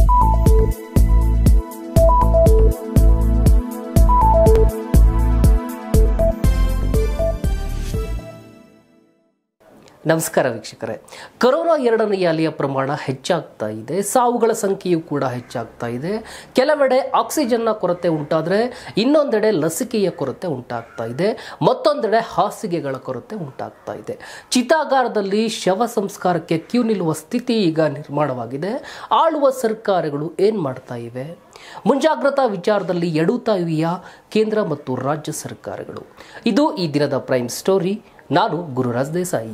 ನಮಸ್ಕಾರ ವೀಕ್ಷಕರೇ ಕೊರೋನಾ ಎರಡನೆಯ ಅಲೆಯ ಪ್ರಮಾಣ ಹೆಚ್ಚಾಗ್ತಾ ಇದೆ ಸಾವುಗಳ ಸಂಖ್ಯೆಯೂ ಕೂಡ ಹೆಚ್ಚಾಗ್ತಾ ಇದೆ ಕೆಲವೆಡೆ ಆಕ್ಸಿಜನ್ನ ಕೊರತೆ ಉಂಟಾದರೆ ಇನ್ನೊಂದೆಡೆ ಲಸಿಕೆಯ ಕೊರತೆ ಉಂಟಾಗ್ತಾ ಇದೆ ಮತ್ತೊಂದೆಡೆ ಹಾಸಿಗೆಗಳ ಕೊರತೆ ಉಂಟಾಗ್ತಾ ಇದೆ ಚಿತಾಗಾರದಲ್ಲಿ ಶವ ಸಂಸ್ಕಾರಕ್ಕೆ ಕ್ಯೂ ನಿಲ್ಲುವ ಸ್ಥಿತಿ ಈಗ ನಿರ್ಮಾಣವಾಗಿದೆ ಆಳುವ ಸರ್ಕಾರಗಳು ಏನು ಮಾಡ್ತಾ ಇವೆ ಮುಂಜಾಗ್ರತಾ ವಿಚಾರದಲ್ಲಿ ಎಡುತ್ತಾ ಇವೆಯಾ ಕೇಂದ್ರ ಮತ್ತು ರಾಜ್ಯ ಸರ್ಕಾರಗಳು ಇದು ಈ ದಿನದ ಪ್ರೈಮ್ ಸ್ಟೋರಿ ನಾನು ಗುರುರಾಜ್ ದೇಸಾಯಿ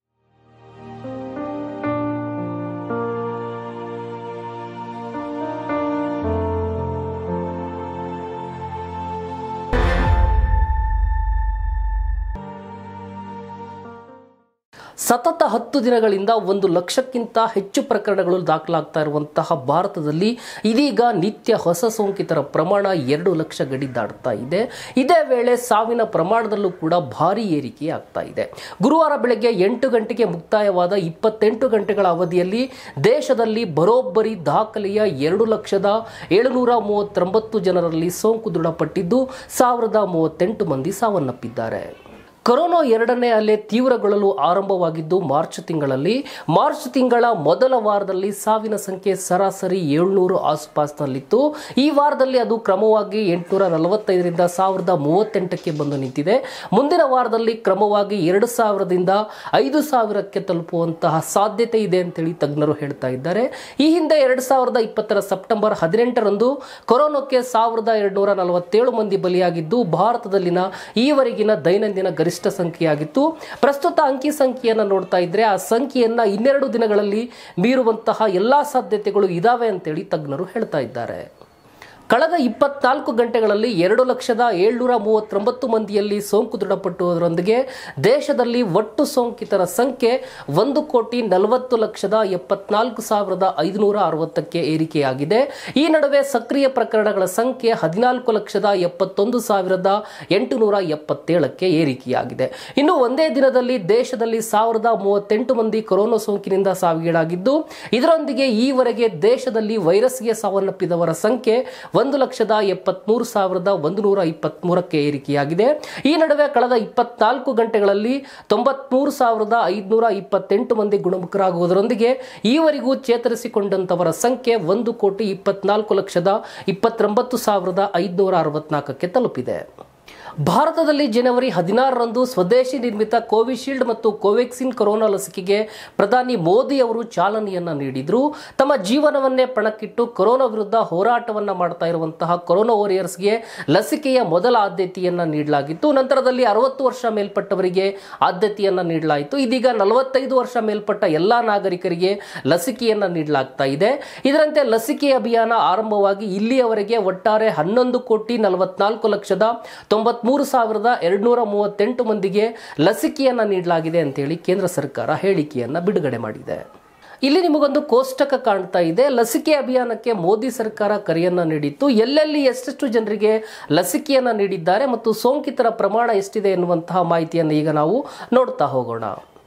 ಸತತ ಹತ್ತು ದಿನಗಳಿಂದ ಒಂದು ಲಕ್ಷಕ್ಕಿಂತ ಹೆಚ್ಚು ಪ್ರಕರಣಗಳು ದಾಖಲಾಗ್ತಾ ಇರುವಂತಹ ಭಾರತದಲ್ಲಿ ಇದೀಗ ನಿತ್ಯ ಹೊಸ ಸೋಂಕಿತರ ಪ್ರಮಾಣ ಎರಡು ಲಕ್ಷ ಗಡಿ ದಾಟ್ತಾ ಇದೆ ಇದೇ ವೇಳೆ ಸಾವಿನ ಪ್ರಮಾಣದಲ್ಲೂ ಕೂಡ ಭಾರಿ ಏರಿಕೆ ಆಗ್ತಾ ಇದೆ ಗುರುವಾರ ಬೆಳಗ್ಗೆ ಎಂಟು ಗಂಟೆಗೆ ಮುಕ್ತಾಯವಾದ ಇಪ್ಪತ್ತೆಂಟು ಗಂಟೆಗಳ ಅವಧಿಯಲ್ಲಿ ದೇಶದಲ್ಲಿ ಬರೋಬ್ಬರಿ ದಾಖಲೆಯ ಎರಡು ಲಕ್ಷದ ಏಳುನೂರ ಮೂವತ್ತೊಂಬತ್ತು ಜನರಲ್ಲಿ ಸೋಂಕು ದೃಢಪಟ್ಟಿದ್ದು ಸಾವಿರದ ಮೂವತ್ತೆಂಟು ಮಂದಿ ಸಾವನ್ನಪ್ಪಿದ್ದಾರೆ ಕೊರೋನಾ ಎರಡನೇ ಅಲೆ ತೀವ್ರಗೊಳ್ಳಲು ಆರಂಭವಾಗಿದ್ದು ಮಾರ್ಚ್ ತಿಂಗಳಲ್ಲಿ ಮಾರ್ಚ್ ತಿಂಗಳ ಮೊದಲ ವಾರದಲ್ಲಿ ಸಾವಿನ ಸಂಖ್ಯೆ ಸರಾಸರಿ ಏಳ್ನೂರು ಆಸುಪಾಸಿನಲ್ಲಿತ್ತು ಈ ವಾರದಲ್ಲಿ ಅದು ಕ್ರಮವಾಗಿ ಎಂಟುನೂರ ನಲವತ್ತೈದರಿಂದ ಸಾವಿರದ ಮೂವತ್ತೆಂಟಕ್ಕೆ ಬಂದು ನಿಂತಿದೆ ಮುಂದಿನ ವಾರದಲ್ಲಿ ಕ್ರಮವಾಗಿ ಎರಡು ಸಾವಿರದಿಂದ ಐದು ಸಾವಿರಕ್ಕೆ ತಲುಪುವಂತಹ ಸಾಧ್ಯತೆ ಇದೆ ಅಂತೇಳಿ ತಜ್ಞರು ಹೇಳ್ತಾ ಇದ್ದಾರೆ ಈ ಹಿಂದೆ ಎರಡು ಸಾವಿರದ ಇಪ್ಪತ್ತರ ಸೆಪ್ಟೆಂಬರ್ ಹದಿನೆಂಟರಂದು ಕೊರೋನಾಕ್ಕೆ ಸಾವಿರದ ಎರಡುನೂರ ನಲವತ್ತೇಳು ಮಂದಿ ಬಲಿಯಾಗಿದ್ದು ಭಾರತದಲ್ಲಿನ ಈವರೆಗಿನ ದೈನಂದಿನ ಗರಿಷ್ಠ ಸಂಖ್ಯೆಯಾಗಿತ್ತು ಪ್ರಸ್ತುತ ಅಂಕಿ ಸಂಖ್ಯೆಯನ್ನು ನೋಡ್ತಾ ಇದ್ರೆ ಆ ಸಂಖ್ಯೆಯನ್ನ ಇನ್ನೆರಡು ದಿನಗಳಲ್ಲಿ ಮೀರುವಂತಹ ಎಲ್ಲಾ ಸಾಧ್ಯತೆಗಳು ಇದಾವೆ ಅಂತೇಳಿ ತಜ್ಞರು ಹೇಳ್ತಾ ಇದ್ದಾರೆ ಕಳೆದ ಇಪ್ಪತ್ನಾಲ್ಕು ಗಂಟೆಗಳಲ್ಲಿ ಎರಡು ಲಕ್ಷದ ಏಳ್ನೂರ ಮೂವತ್ತೊಂಬತ್ತು ಮಂದಿಯಲ್ಲಿ ಸೋಂಕು ದೃಢಪಟ್ಟುವುದರೊಂದಿಗೆ ದೇಶದಲ್ಲಿ ಒಟ್ಟು ಸೋಂಕಿತರ ಸಂಖ್ಯೆ ಒಂದು ಕೋಟಿ ನಲವತ್ತು ಲಕ್ಷದ ಎಪ್ಪತ್ನಾಲ್ಕು ಸಾವಿರದ ಐದುನೂರ ಅರವತ್ತಕ್ಕೆ ಏರಿಕೆಯಾಗಿದೆ ಈ ನಡುವೆ ಸಕ್ರಿಯ ಪ್ರಕರಣಗಳ ಸಂಖ್ಯೆ ಹದಿನಾಲ್ಕು ಲಕ್ಷದ ಎಪ್ಪತ್ತೊಂದು ಸಾವಿರದ ಎಂಟುನೂರ ಎಪ್ಪತ್ತೇಳಕ್ಕೆ ಏರಿಕೆಯಾಗಿದೆ ಇನ್ನು ಒಂದೇ ದಿನದಲ್ಲಿ ದೇಶದಲ್ಲಿ ಸಾವಿರದ ಮೂವತ್ತೆಂಟು ಮಂದಿ ಕೊರೋನಾ ಸೋಂಕಿನಿಂದ ಸಾವಿಗೀಡಾಗಿದ್ದು ಇದರೊಂದಿಗೆ ಈವರೆಗೆ ದೇಶದಲ್ಲಿ ವೈರಸ್ಗೆ ಸಾವನ್ನಪ್ಪಿದವರ ಸಂಖ್ಯೆ ಒಂದು ಲಕ್ಷದ ಎಪ್ಪತ್ಮೂರು ಸಾವಿರದ ಒಂದು ನೂರ ಇಪ್ಪತ್ಮೂರಕ್ಕೆ ಏರಿಕೆಯಾಗಿದೆ ಈ ನಡುವೆ ಕಳೆದ ಇಪ್ಪತ್ನಾಲ್ಕು ಗಂಟೆಗಳಲ್ಲಿ ತೊಂಬತ್ಮೂರು ಸಾವಿರದ ಐದುನೂರ ಇಪ್ಪತ್ತೆಂಟು ಮಂದಿ ಗುಣಮುಖರಾಗುವುದರೊಂದಿಗೆ ಈವರೆಗೂ ಚೇತರಿಸಿಕೊಂಡಂತವರ ಸಂಖ್ಯೆ ಒಂದು ಕೋಟಿ ಇಪ್ಪತ್ನಾಲ್ಕು ಲಕ್ಷದ ಇಪ್ಪತ್ತೊಂಬತ್ತು ಸಾವಿರದ ಐದುನೂರ ಅರವತ್ನಾಲ್ಕಕ್ಕೆ ತಲುಪಿದೆ ಭಾರತದಲ್ಲಿ ಜನವರಿ ಹದಿನಾರರಂದು ಸ್ವದೇಶಿ ನಿರ್ಮಿತ ಕೋವಿಶೀಲ್ಡ್ ಮತ್ತು ಕೋವ್ಯಾಕ್ಸಿನ್ ಕೊರೋನಾ ಲಸಿಕೆಗೆ ಪ್ರಧಾನಿ ಮೋದಿ ಅವರು ಚಾಲನೆಯನ್ನ ನೀಡಿದ್ರು ತಮ್ಮ ಜೀವನವನ್ನೇ ಪಣಕ್ಕಿಟ್ಟು ಕೊರೋನಾ ವಿರುದ್ಧ ಹೋರಾಟವನ್ನ ಮಾಡ್ತಾ ಇರುವಂತಹ ಕೊರೋನಾ ವಾರಿಯರ್ಸ್ಗೆ ಲಸಿಕೆಯ ಮೊದಲ ಆದ್ಯತೆಯನ್ನ ನೀಡಲಾಗಿತ್ತು ನಂತರದಲ್ಲಿ ಅರವತ್ತು ವರ್ಷ ಮೇಲ್ಪಟ್ಟವರಿಗೆ ಆದ್ಯತೆಯನ್ನ ನೀಡಲಾಯಿತು ಇದೀಗ ನಲವತ್ತೈದು ವರ್ಷ ಮೇಲ್ಪಟ್ಟ ಎಲ್ಲಾ ನಾಗರಿಕರಿಗೆ ಲಸಿಕೆಯನ್ನ ನೀಡಲಾಗ್ತಾ ಇದೆ ಇದರಂತೆ ಲಸಿಕೆ ಅಭಿಯಾನ ಆರಂಭವಾಗಿ ಇಲ್ಲಿಯವರೆಗೆ ಒಟ್ಟಾರೆ ಹನ್ನೊಂದು ಕೋಟಿ ನಲವತ್ನಾಲ್ಕು ಲಕ್ಷದ ತೊಂಬತ್ಮೂರು ಸಾವಿರದ ಎರಡುನೂರ ಮೂವತ್ತೆಂಟು ಮಂದಿಗೆ ಲಸಿಕೆಯನ್ನ ನೀಡಲಾಗಿದೆ ಅಂತೇಳಿ ಕೇಂದ್ರ ಸರ್ಕಾರ ಹೇಳಿಕೆಯನ್ನ ಬಿಡುಗಡೆ ಮಾಡಿದೆ ಇಲ್ಲಿ ನಿಮಗೊಂದು ಕೋಷ್ಟಕ ಕಾಣ್ತಾ ಇದೆ ಲಸಿಕೆ ಅಭಿಯಾನಕ್ಕೆ ಮೋದಿ ಸರ್ಕಾರ ಕರೆಯನ್ನ ನೀಡಿತ್ತು ಎಲ್ಲೆಲ್ಲಿ ಎಷ್ಟೆಷ್ಟು ಜನರಿಗೆ ಲಸಿಕೆಯನ್ನ ನೀಡಿದ್ದಾರೆ ಮತ್ತು ಸೋಂಕಿತರ ಪ್ರಮಾಣ ಎಷ್ಟಿದೆ ಎನ್ನುವಂತಹ ಮಾಹಿತಿಯನ್ನು ಈಗ ನಾವು ನೋಡ್ತಾ ಹೋಗೋಣ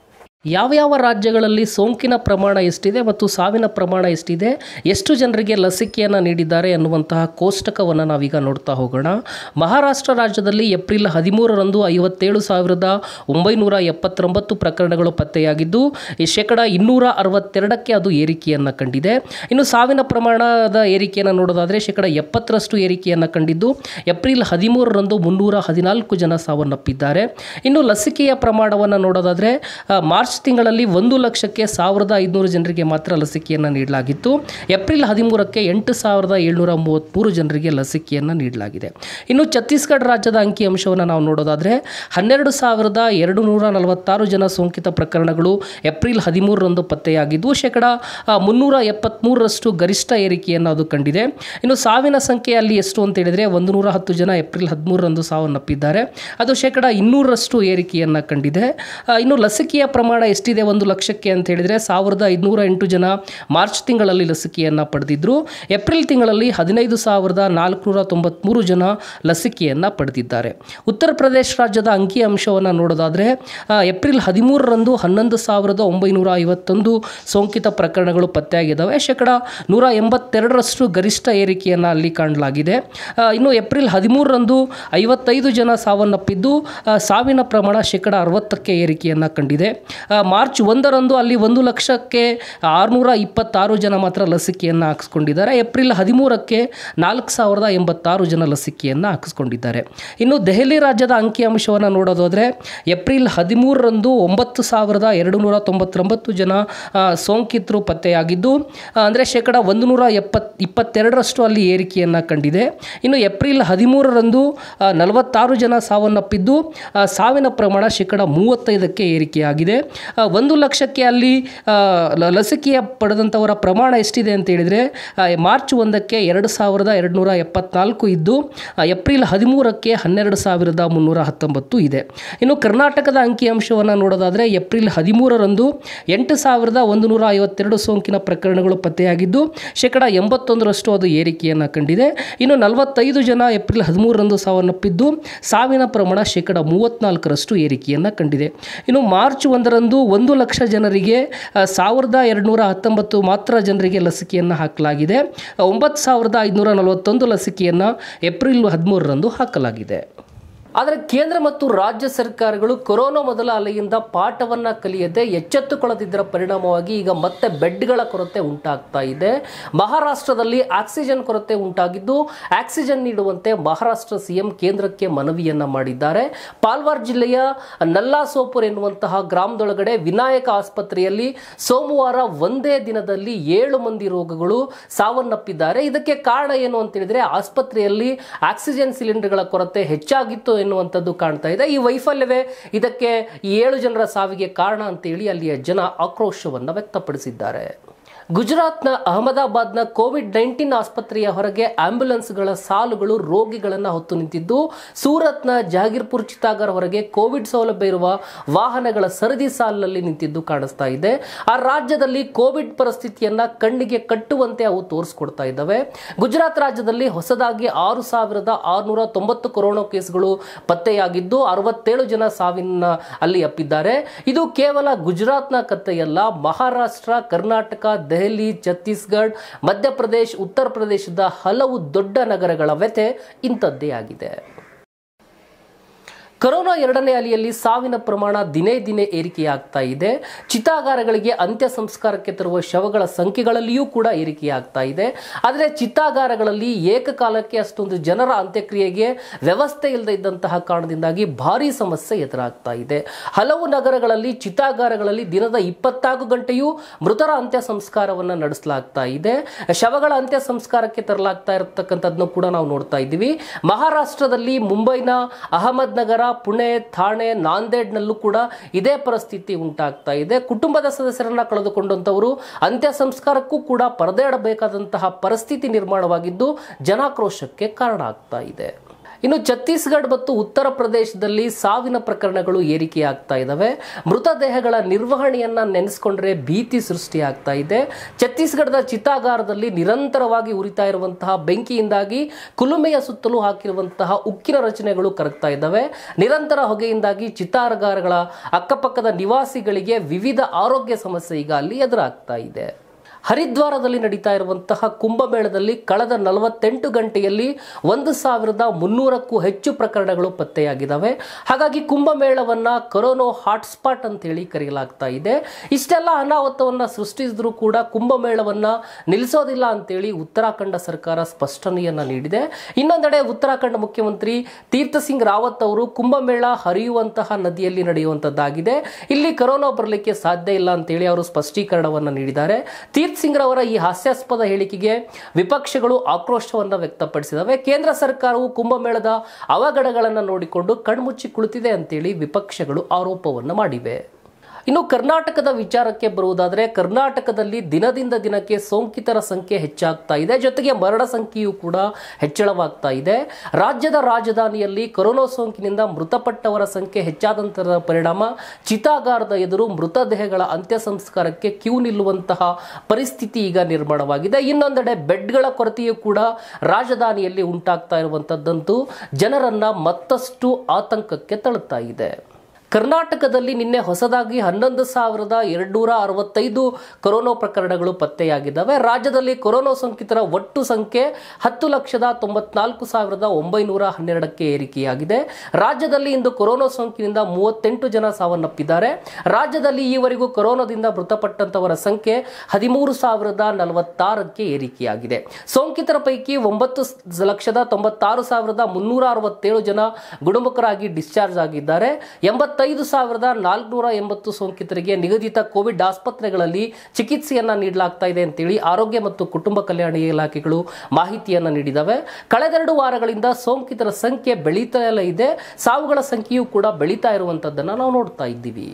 ಯಾವ ಯಾವ ರಾಜ್ಯಗಳಲ್ಲಿ ಸೋಂಕಿನ ಪ್ರಮಾಣ ಎಷ್ಟಿದೆ ಮತ್ತು ಸಾವಿನ ಪ್ರಮಾಣ ಎಷ್ಟಿದೆ ಎಷ್ಟು ಜನರಿಗೆ ಲಸಿಕೆಯನ್ನು ನೀಡಿದ್ದಾರೆ ಎನ್ನುವಂತಹ ಕೋಷ್ಟಕವನ್ನು ನಾವೀಗ ನೋಡ್ತಾ ಹೋಗೋಣ ಮಹಾರಾಷ್ಟ್ರ ರಾಜ್ಯದಲ್ಲಿ ಏಪ್ರಿಲ್ ಹದಿಮೂರರಂದು ಐವತ್ತೇಳು ಸಾವಿರದ ಒಂಬೈನೂರ ಎಪ್ಪತ್ತೊಂಬತ್ತು ಪ್ರಕರಣಗಳು ಪತ್ತೆಯಾಗಿದ್ದು ಈ ಶೇಕಡ ಇನ್ನೂರ ಅರವತ್ತೆರಡಕ್ಕೆ ಅದು ಏರಿಕೆಯನ್ನು ಕಂಡಿದೆ ಇನ್ನು ಸಾವಿನ ಪ್ರಮಾಣದ ಏರಿಕೆಯನ್ನು ನೋಡೋದಾದರೆ ಶೇಕಡ ಎಪ್ಪತ್ತರಷ್ಟು ಏರಿಕೆಯನ್ನು ಕಂಡಿದ್ದು ಏಪ್ರಿಲ್ ಹದಿಮೂರರಂದು ಮುನ್ನೂರ ಹದಿನಾಲ್ಕು ಜನ ಸಾವನ್ನಪ್ಪಿದ್ದಾರೆ ಇನ್ನು ಲಸಿಕೆಯ ಪ್ರಮಾಣವನ್ನು ನೋಡೋದಾದರೆ ಆ, ಮಾರ್ಚ್ ತಿಂಗಳಲ್ಲಿ ಒಂದು ಲಕ್ಷಕ್ಕೆ ಸಾವಿರದ ಐದುನೂರು ಜನರಿಗೆ ಮಾತ್ರ ಲಸಿಕೆಯನ್ನು ನೀಡಲಾಗಿತ್ತು ಏಪ್ರಿಲ್ ಹದಿಮೂರಕ್ಕೆ ಎಂಟು ಸಾವಿರದ ಏಳ್ನೂರ ಮೂವತ್ತ್ಮೂರು ಜನರಿಗೆ ಲಸಿಕೆಯನ್ನು ನೀಡಲಾಗಿದೆ ಇನ್ನು ಛತ್ತೀಸ್ಗಢ ರಾಜ್ಯದ ಅಂಕಿಅಂಶವನ್ನು ನಾವು ನೋಡೋದಾದರೆ ಹನ್ನೆರಡು ಸಾವಿರದ ಎರಡು ನೂರ ನಲವತ್ತಾರು ಜನ ಸೋಂಕಿತ ಪ್ರಕರಣಗಳು ಏಪ್ರಿಲ್ ಹದಿಮೂರರಂದು ಪತ್ತೆಯಾಗಿದ್ದು ಶೇಕಡ ಆ, ಮುನ್ನೂರ ಎಪ್ಪತ್ತ್ಮೂರರಷ್ಟು ಗರಿಷ್ಠ ಏರಿಕೆಯನ್ನು ಅದು ಕಂಡಿದೆ ಇನ್ನು ಸಾವಿನ ಸಂಖ್ಯೆ ಅಲ್ಲಿ ಎಷ್ಟು ಅಂತ ಹೇಳಿದರೆ ಒಂದು ನೂರ ಹತ್ತು ಜನ ಏಪ್ರಿಲ್ ಹದಿಮೂರರಂದು ಸಾವನ್ನಪ್ಪಿದ್ದಾರೆ ಅದು ಶೇಕಡ ಇನ್ನೂರರಷ್ಟು ಏರಿಕೆಯನ್ನು ಕಂಡಿದೆ ಆ, ಇನ್ನು ಲಸಿಕೆಯ ಪ್ರಮಾಣ ಎಷ್ಟಿದೆ ಒಂದು ಲಕ್ಷಕ್ಕೆ ಅಂತ ಹೇಳಿದರೆ ಸಾವಿರದ ಐದುನೂರ ಎಂಟು ಜನ ಮಾರ್ಚ್ ತಿಂಗಳಲ್ಲಿ ಲಸಿಕೆಯನ್ನು ಪಡೆದಿದ್ದರು ಏಪ್ರಿಲ್ ತಿಂಗಳಲ್ಲಿ ಹದಿನೈದು ಸಾವಿರದ ನಾಲ್ಕುನೂರ ತೊಂಬತ್ತ್ಮೂರು ಜನ ಲಸಿಕೆಯನ್ನು ಪಡೆದಿದ್ದಾರೆ ಉತ್ತರ ಪ್ರದೇಶ ರಾಜ್ಯದ ಅಂಕಿ ಅಂಶವನ್ನು ನೋಡೋದಾದರೆ ಆ, ಏಪ್ರಿಲ್ ಹದಿಮೂರರಂದು ಹನ್ನೊಂದು ಸಾವಿರದ ಒಂಬೈನೂರ ಐವತ್ತೊಂದು ಸೋಂಕಿತ ಪ್ರಕರಣಗಳು ಪತ್ತೆಯಾಗಿದ್ದಾವೆ ಶೇಕಡ ನೂರ ಎಂಬತ್ತೆರಡರಷ್ಟು ಗರಿಷ್ಠ ಏರಿಕೆಯನ್ನು ಅಲ್ಲಿ ಕಾಣಲಾಗಿದೆ ಆ, ಇನ್ನು ಏಪ್ರಿಲ್ ಹದಿಮೂರರಂದು ಐವತ್ತೈದು ಜನ ಸಾವನ್ನಪ್ಪಿದ್ದು ಆ, ಸಾವಿನ ಪ್ರಮಾಣ ಶೇಕಡ ಅರವತ್ತಕ್ಕೆ ಏರಿಕೆಯನ್ನು ಕಂಡಿದೆ ಆ, ಮಾರ್ಚ್ ಒಂದರಂದು ಅಲ್ಲಿ ಒಂದು ಲಕ್ಷಕ್ಕೆ ಆರುನೂರ ಇಪ್ಪತ್ತಾರು ಜನ ಮಾತ್ರ ಲಸಿಕೆಯನ್ನು ಹಾಕಿಸ್ಕೊಂಡಿದ್ದಾರೆ ಏಪ್ರಿಲ್ ಹದಿಮೂರಕ್ಕೆ ನಾಲ್ಕು ಸಾವಿರದ ಎಂಬತ್ತಾರು ಜನ ಲಸಿಕೆಯನ್ನು ಹಾಕಿಸ್ಕೊಂಡಿದ್ದಾರೆ ಇನ್ನು ದೆಹಲಿ ರಾಜ್ಯದ ಅಂಕಿಅಂಶವನ್ನು ನೋಡೋದಾದರೆ ಏಪ್ರಿಲ್ ಹದಿಮೂರರಂದು ಒಂಬತ್ತು ಸಾವಿರದ ಎರಡು ನೂರ ತೊಂಬತ್ತೊಂಬತ್ತು ಜನ ಆ, ಸೋಂಕಿತರು ಪತ್ತೆಯಾಗಿದ್ದು ಅಂದರೆ ಶೇಕಡ ಒಂದು ನೂರ ಎಪ್ಪತ್ ಇಪ್ಪತ್ತೆರಡರಷ್ಟು ಅಲ್ಲಿ ಏರಿಕೆಯನ್ನು ಕಂಡಿದೆ ಇನ್ನು ಏಪ್ರಿಲ್ ಹದಿಮೂರರಂದು ಆ, ನಲವತ್ತಾರು ಜನ ಸಾವನ್ನಪ್ಪಿದ್ದು ಆ, ಸಾವಿನ ಪ್ರಮಾಣ ಶೇಕಡ ಮೂವತ್ತೈದಕ್ಕೆ ಏರಿಕೆಯಾಗಿದೆ ಆ, ಒಂದು ಲಕ್ಷಕ್ಕೆ ಅಲ್ಲಿ ಆ, ಲ- ಲಸಿಕೆಯ ಪಡೆದಂಥವರ ಪ್ರಮಾಣ ಎಷ್ಟಿದೆ ಅಂತ ಹೇಳಿದರೆ ಆ, ಮಾರ್ಚ್ ಒಂದಕ್ಕೆ ಎರಡು ಸಾವಿರದ ಎರಡು ನೂರ ಎಪ್ಪತ್ನಾಲ್ಕು ಇದ್ದು ಆ, ಏಪ್ರಿಲ್ ಹದಿಮೂರಕ್ಕೆ ಹನ್ನೆರಡು ಸಾವಿರದ ಮುನ್ನೂರ ಹತ್ತೊಂಬತ್ತು ಇದೆ ಇನ್ನು ಕರ್ನಾಟಕದ ಅಂಕಿಅಂಶವನ್ನು ನೋಡೋದಾದರೆ ಏಪ್ರಿಲ್ ಹದಿಮೂರರಂದು ಎಂಟು ಸಾವಿರದ ಒಂದು ನೂರ ಐವತ್ತೆರಡು ಸೋಂಕಿನ ಪ್ರಕರಣಗಳು ಪತ್ತೆಯಾಗಿದ್ದು ಶೇಕಡ ಎಂಬತ್ತೊಂದರಷ್ಟು ಅದು ಏರಿಕೆಯನ್ನು ಕಂಡಿದೆ ಇನ್ನು ನಲವತ್ತೈದು ಜನ ಏಪ್ರಿಲ್ ಹದಿಮೂರರಂದು ಸಾವನ್ನಪ್ಪಿದ್ದು ಸಾವಿನ ಪ್ರಮಾಣ ಶೇಕಡ ಮೂವತ್ತ್ನಾಲ್ಕರಷ್ಟು ಏರಿಕೆಯನ್ನು ಕಂಡಿದೆ ಇನ್ನು ಮಾರ್ಚ್ ಒಂದರಂದು ಒಂದು ಲಕ್ಷ ಜನರಿಗೆ ಆ, ಸಾವಿರದ ಎರಡುನೂರ ಹತ್ತೊಂಬತ್ತು ಮಾತ್ರ ಜನರಿಗೆ ಲಸಿಕೆಯನ್ನು ಹಾಕಲಾಗಿದೆ ಒಂಬತ್ತು ಸಾವಿರದ ಐದುನೂರ ನಲವತ್ತೊಂದು ಲಸಿಕೆಯನ್ನು ಏಪ್ರಿಲ್ ಹದಿಮೂರರಂದು ಹಾಕಲಾಗಿದೆ ಆದರೆ ಕೇಂದ್ರ ಮತ್ತು ರಾಜ್ಯ ಸರ್ಕಾರಗಳು ಕೊರೋನಾ ಮೊದಲ ಅಲೆಯಿಂದ ಪಾಠವನ್ನ ಕಲಿಯದೆ ಎಚ್ಚೆತ್ತುಕೊಳ್ಳದಿದ್ದರ ಪರಿಣಾಮವಾಗಿ ಈಗ ಮತ್ತೆ ಬೆಡ್ಗಳ ಕೊರತೆ ಉಂಟಾಗ್ತಾ ಇದೆ ಮಹಾರಾಷ್ಟ್ರದಲ್ಲಿ ಆಕ್ಸಿಜನ್ ಕೊರತೆ ಉಂಟಾಗಿದ್ದು ಆಕ್ಸಿಜನ್ ನೀಡುವಂತೆ ಮಹಾರಾಷ್ಟ್ರ ಸಿಎಂ ಕೇಂದ್ರಕ್ಕೆ ಮನವಿಯನ್ನ ಮಾಡಿದ್ದಾರೆ ಪಾಲ್ವಾರ್ ಜಿಲ್ಲೆಯ ನಲ್ಲಾಸೋಪುರ್ ಎನ್ನುವಂತಹ ಗ್ರಾಮದೊಳಗಡೆ ವಿನಾಯಕ ಆಸ್ಪತ್ರೆಯಲ್ಲಿ ಸೋಮವಾರ ಒಂದೇ ದಿನದಲ್ಲಿ ಏಳು ಮಂದಿ ರೋಗಗಳು ಸಾವನ್ನಪ್ಪಿದ್ದಾರೆ ಇದಕ್ಕೆ ಕಾರಣ ಏನು ಅಂತ ಹೇಳಿದ್ರೆ ಆಸ್ಪತ್ರೆಯಲ್ಲಿ ಆಕ್ಸಿಜನ್ ಸಿಲಿಂಡರ್ಗಳ ಕೊರತೆ ಹೆಚ್ಚಾಗಿತ್ತು ಎನ್ನುವಂಥದ್ದು ಕಾಣ್ತಾ ಇದೆ ಈ ವೈಫಲ್ಯವೇ ಇದಕ್ಕೆ ಈ ಏಳು ಜನರ ಸಾವಿಗೆ ಕಾರಣ ಅಂತೇಳಿ ಅಲ್ಲಿಯ ಜನ ಆಕ್ರೋಶವನ್ನ ವ್ಯಕ್ತಪಡಿಸಿದ್ದಾರೆ ಗುಜರಾತ್ನ ಅಹಮದಾಬಾದ್ನ ಕೋವಿಡ್ ನೈನ್ಟೀನ್ ಆಸ್ಪತ್ರೆಯ ಹೊರಗೆ ಆಂಬ್ಯುಲೆನ್ಸ್ಗಳ ಸಾಲುಗಳು ರೋಗಿಗಳನ್ನು ಹೊತ್ತು ನಿಂತಿದ್ದು ಸೂರತ್ನ ಜಹಾಗೀರ್ಪುರ್ ಚಿತಾಗರ್ ಹೊರಗೆ ಕೋವಿಡ್ ಸೌಲಭ್ಯ ಇರುವ ವಾಹನಗಳ ಸರದಿ ಸಾಲಿನಲ್ಲಿ ನಿಂತಿದ್ದು ಕಾಣಿಸ್ತಾ ಇದೆ ಆ ರಾಜ್ಯದಲ್ಲಿ ಕೋವಿಡ್ ಪರಿಸ್ಥಿತಿಯನ್ನ ಕಣ್ಣಿಗೆ ಕಟ್ಟುವಂತೆ ಅವು ತೋರಿಸ್ಕೊಡ್ತಾ ಇದ್ದಾವೆ ಗುಜರಾತ್ ರಾಜ್ಯದಲ್ಲಿ ಹೊಸದಾಗಿ ಆರು ಸಾವಿರದ ಆರುನೂರ ತೊಂಬತ್ತು ಕೊರೋನಾ ಕೇಸ್ಗಳು ಪತ್ತೆಯಾಗಿದ್ದು ಅರವತ್ತೇಳು ಜನ ಸಾವಿನ ಅಲ್ಲಿ ಅಪ್ಪಿದ್ದಾರೆ ಇದು ಕೇವಲ ಗುಜರಾತ್ನ ಕಥೆಯಲ್ಲ ಮಹಾರಾಷ್ಟ್ರ ಕರ್ನಾಟಕ ದೆಹಲಿ ಛತ್ತೀಸ್ಗಢ ಮಧ್ಯಪ್ರದೇಶ್ ಉತ್ತರ ಪ್ರದೇಶದ ಹಲವು ದೊಡ್ಡ ನಗರಗಳ ವ್ಯಥೆ ಇಂಥದ್ದೇ ಆಗಿದೆ ಕೊರೋನಾ ಎರಡನೇ ಅಲೆಯಲ್ಲಿ ಸಾವಿನ ಪ್ರಮಾಣ ದಿನೇ ದಿನೇ ಏರಿಕೆಯಾಗ್ತಾ ಇದೆ ಚಿತಾಗಾರಗಳಿಗೆ ಅಂತ್ಯ ಸಂಸ್ಕಾರಕ್ಕೆ ತರುವ ಶವಗಳ ಸಂಖ್ಯೆಗಳಲ್ಲಿಯೂ ಕೂಡ ಏರಿಕೆಯಾಗ್ತಾ ಇದೆ ಆದರೆ ಚಿತಾಗಾರಗಳಲ್ಲಿ ಏಕಕಾಲಕ್ಕೆ ಅಷ್ಟೊಂದು ಜನರ ಅಂತ್ಯಕ್ರಿಯೆಗೆ ವ್ಯವಸ್ಥೆ ಇಲ್ಲದೆ ಇದ್ದಂತಹ ಕಾರಣದಿಂದಾಗಿ ಭಾರಿ ಸಮಸ್ಯೆ ಎದುರಾಗ್ತಾ ಇದೆ ಹಲವು ನಗರಗಳಲ್ಲಿ ಚಿತಾಗಾರಗಳಲ್ಲಿ ದಿನದ ಇಪ್ಪತ್ನಾಲ್ಕು ಗಂಟೆಯೂ ಮೃತರ ಅಂತ್ಯ ಸಂಸ್ಕಾರವನ್ನು ನಡೆಸಲಾಗ್ತಾ ಇದೆ ಶವಗಳ ಅಂತ್ಯ ಸಂಸ್ಕಾರಕ್ಕೆ ತರಲಾಗ್ತಾ ಇರತಕ್ಕಂಥದ್ದನ್ನು ಕೂಡ ನಾವು ನೋಡ್ತಾ ಇದ್ದೀವಿ ಮಹಾರಾಷ್ಟ್ರದಲ್ಲಿ ಮುಂಬೈನ ಅಹಮದ್ ನಗರ ಪುಣೆ ಥಾಣೆ ನಾಂದೇಡ್ನಲ್ಲೂ ಕೂಡ ಇದೇ ಪರಿಸ್ಥಿತಿ ಉಂಟಾಗ್ತಾ ಇದೆ ಕುಟುಂಬದ ಸದಸ್ಯರನ್ನ ಕಳೆದುಕೊಂಡಂತವರು ಅಂತ್ಯ ಸಂಸ್ಕಾರಕ್ಕೂ ಕೂಡ ಪರದಾಡಬೇಕಾದಂತಹ ಪರಿಸ್ಥಿತಿ ನಿರ್ಮಾಣವಾಗಿದ್ದು ಜನಾಕ್ರೋಶಕ್ಕೆ ಕಾರಣ ಆಗ್ತಾ ಇದೆ ಇನ್ನು ಛತ್ತೀಸ್ಗಢ ಮತ್ತು ಉತ್ತರ ಪ್ರದೇಶದಲ್ಲಿ ಸಾವಿನ ಪ್ರಕರಣಗಳು ಏರಿಕೆಯಾಗ್ತಾ ಇದ್ದಾವೆ ಮೃತದೇಹಗಳ ನಿರ್ವಹಣೆಯನ್ನ ನೆನೆಸ್ಕೊಂಡ್ರೆ ಭೀತಿ ಸೃಷ್ಟಿಯಾಗ್ತಾ ಇದೆ ಛತ್ತೀಸ್ಗಢದ ಚಿತಾಗಾರದಲ್ಲಿ ನಿರಂತರವಾಗಿ ಉರಿತಾ ಇರುವಂತಹ ಬೆಂಕಿಯಿಂದಾಗಿ ಕುಲುಮೆಯ ಸುತ್ತಲೂ ಹಾಕಿರುವಂತಹ ಉಕ್ಕಿನ ರಚನೆಗಳು ಕರಗ್ತಾ ಇದ್ದಾವೆ ನಿರಂತರ ಹೊಗೆಯಿಂದಾಗಿ ಚಿತಾಗಾರಗಳ ಅಕ್ಕಪಕ್ಕದ ನಿವಾಸಿಗಳಿಗೆ ವಿವಿಧ ಆರೋಗ್ಯ ಸಮಸ್ಯೆ ಈಗ ಅಲ್ಲಿ ಎದುರಾಗ್ತಾ ಇದೆ ಹರಿದ್ವಾರದಲ್ಲಿ ನಡೀತಾ ಇರುವಂತಹ ಕುಂಭಮೇಳದಲ್ಲಿ ಕಳೆದ ನಲವತ್ತೆಂಟು ಗಂಟೆಯಲ್ಲಿ ಒಂದು ಸಾವಿರದ ಮುನ್ನೂರಕ್ಕೂ ಹೆಚ್ಚು ಪ್ರಕರಣಗಳು ಪತ್ತೆಯಾಗಿದ್ದಾವೆ ಹಾಗಾಗಿ ಕುಂಭಮೇಳವನ್ನ ಕೊರೋನಾ ಹಾಟ್ಸ್ಪಾಟ್ ಅಂತ ಹೇಳಿ ಕರೆಯಲಾಗ್ತಾ ಇದೆ ಇಷ್ಟೆಲ್ಲ ಅನಾಹುತವನ್ನ ಸೃಷ್ಟಿಸಿದ್ರೂ ಕೂಡ ಕುಂಭಮೇಳವನ್ನ ನಿಲ್ಲಿಸೋದಿಲ್ಲ ಅಂತೇಳಿ ಉತ್ತರಾಖಂಡ ಸರ್ಕಾರ ಸ್ಪಷ್ಟನೆಯನ್ನ ನೀಡಿದೆ ಇನ್ನೊಂದೆಡೆ ಉತ್ತರಾಖಂಡ ಮುಖ್ಯಮಂತ್ರಿ ತೀರ್ಥ ಸಿಂಗ್ ರಾವತ್ ಅವರು ಕುಂಭಮೇಳ ಹರಿಯುವಂತಹ ನದಿಯಲ್ಲಿ ನಡೆಯುವಂತದ್ದಾಗಿದೆ ಇಲ್ಲಿ ಕೊರೋನಾ ಬರಲಿಕ್ಕೆ ಸಾಧ್ಯ ಇಲ್ಲ ಅಂತೇಳಿ ಅವರು ಸ್ಪಷ್ಟೀಕರಣವನ್ನ ನೀಡಿದ್ದಾರೆ ತೀರ್ಥ ಸಿಂಗ್ ರವರ ಈ ಹಾಸ್ಯಾಸ್ಪದ ಹೇಳಿಕೆಗೆ ವಿಪಕ್ಷಗಳು ಆಕ್ರೋಶವನ್ನ ವ್ಯಕ್ತಪಡಿಸಿದವೆ ಕೇಂದ್ರ ಸರ್ಕಾರವು ಕುಂಭಮೇಳದ ಅವಘಡಗಳನ್ನು ನೋಡಿಕೊಂಡು ಕಣ್ಮುಚ್ಚಿ ಕುಳಿತಿದೆ ಅಂತೇಳಿ ವಿಪಕ್ಷಗಳು ಆರೋಪವನ್ನು ಮಾಡಿವೆ ಇನ್ನು ಕರ್ನಾಟಕದ ವಿಚಾರಕ್ಕೆ ಬರುವುದಾದರೆ ಕರ್ನಾಟಕದಲ್ಲಿ ದಿನದಿಂದ ದಿನಕ್ಕೆ ಸೋಂಕಿತರ ಸಂಖ್ಯೆ ಹೆಚ್ಚಾಗ್ತಾ ಇದೆ ಜೊತೆಗೆ ಮರಣ ಸಂಖ್ಯೆಯೂ ಕೂಡ ಹೆಚ್ಚಳವಾಗ್ತಾ ಇದೆ ರಾಜ್ಯದ ರಾಜಧಾನಿಯಲ್ಲಿ ಕೊರೋನಾ ಸೋಂಕಿನಿಂದ ಮೃತಪಟ್ಟವರ ಸಂಖ್ಯೆ ಹೆಚ್ಚಾದಂತರ ಪರಿಣಾಮ ಚಿತಾಗಾರದ ಎದುರು ಮೃತದೇಹಗಳ ಅಂತ್ಯ ಸಂಸ್ಕಾರಕ್ಕೆ ಕ್ಯೂ ನಿಲ್ಲುವಂತಹ ಪರಿಸ್ಥಿತಿ ಈಗ ನಿರ್ಮಾಣವಾಗಿದೆ ಇನ್ನೊಂದೆಡೆ ಬೆಡ್ಗಳ ಕೊರತೆಯೂ ಕೂಡ ರಾಜಧಾನಿಯಲ್ಲಿ ಉಂಟಾಗ್ತಾ ಇರುವಂತದ್ದಂತೂ ಜನರನ್ನ ಮತ್ತಷ್ಟು ಆತಂಕಕ್ಕೆ ತಳ್ಳುತ್ತಾ ಇದೆ ಕರ್ನಾಟಕದಲ್ಲಿ ನಿನ್ನೆ ಹೊಸದಾಗಿ ಹನ್ನೊಂದು ಸಾವಿರದ ಎರಡ್ನೂರ ಅರವತ್ತೈದು ಕೊರೋನಾ ಪ್ರಕರಣಗಳು ಪತ್ತೆಯಾಗಿದ್ದಾವೆ ರಾಜ್ಯದಲ್ಲಿ ಕೊರೋನಾ ಸೋಂಕಿತರ ಒಟ್ಟು ಸಂಖ್ಯೆ ಹತ್ತು ಲಕ್ಷದ ತೊಂಬತ್ನಾಲ್ಕು ಸಾವಿರದ ಒಂಬೈನೂರ ಹನ್ನೆರಡಕ್ಕೆ ಏರಿಕೆಯಾಗಿದೆ ರಾಜ್ಯದಲ್ಲಿ ಇಂದು ಕೊರೋನಾ ಸೋಂಕಿನಿಂದ ಮೂವತ್ತೆಂಟು ಜನ ಸಾವನ್ನಪ್ಪಿದ್ದಾರೆ ರಾಜ್ಯದಲ್ಲಿ ಈವರೆಗೂ ಕೊರೋನಾದಿಂದ ಮೃತಪಟ್ಟಂತವರ ಸಂಖ್ಯೆ ಹದಿಮೂರು ಸಾವಿರದ ನಲವತ್ತಾರಕ್ಕೆ ಏರಿಕೆಯಾಗಿದೆ ಸೋಂಕಿತರ ಪೈಕಿ ಒಂಬತ್ತು ಸ- ಲಕ್ಷದ ತೊಂಬತ್ತಾರು ಸಾವಿರದ ಮುನ್ನೂರ ಅರವತ್ತೇಳು ಜನ ಗುಣಮುಖರಾಗಿ ಡಿಸ್ಚಾರ್ಜ್ ಆಗಿದ್ದಾರೆ ಎಂಬತ್ತೈದು ಸಾವಿರದ ನಾಲ್ಕುನೂರ ಎಂಬತ್ತು ಸೋಂಕಿತರಿಗೆ ನಿಗದಿತ ಕೋವಿಡ್ ಆಸ್ಪತ್ರೆಗಳಲ್ಲಿ ಚಿಕಿತ್ಸೆಯನ್ನ ನೀಡಲಾಗ್ತಾ ಇದೆ ಅಂತೇಳಿ ಆರೋಗ್ಯ ಮತ್ತು ಕುಟುಂಬ ಕಲ್ಯಾಣ ಇಲಾಖೆಗಳು ಮಾಹಿತಿಯನ್ನ ನೀಡಿದವೆ ಕಳೆದೆರಡು ವಾರಗಳಿಂದ ಸೋಂಕಿತರ ಸಂಖ್ಯೆ ಬೆಳೀತಲೇ ಇದೆ ಸಾವುಗಳ ಸಂಖ್ಯೆಯೂ ಕೂಡ ಬೆಳೀತಾ ಇರುವಂತದ್ದನ್ನ ನಾವು ನೋಡ್ತಾ ಇದ್ದೀವಿ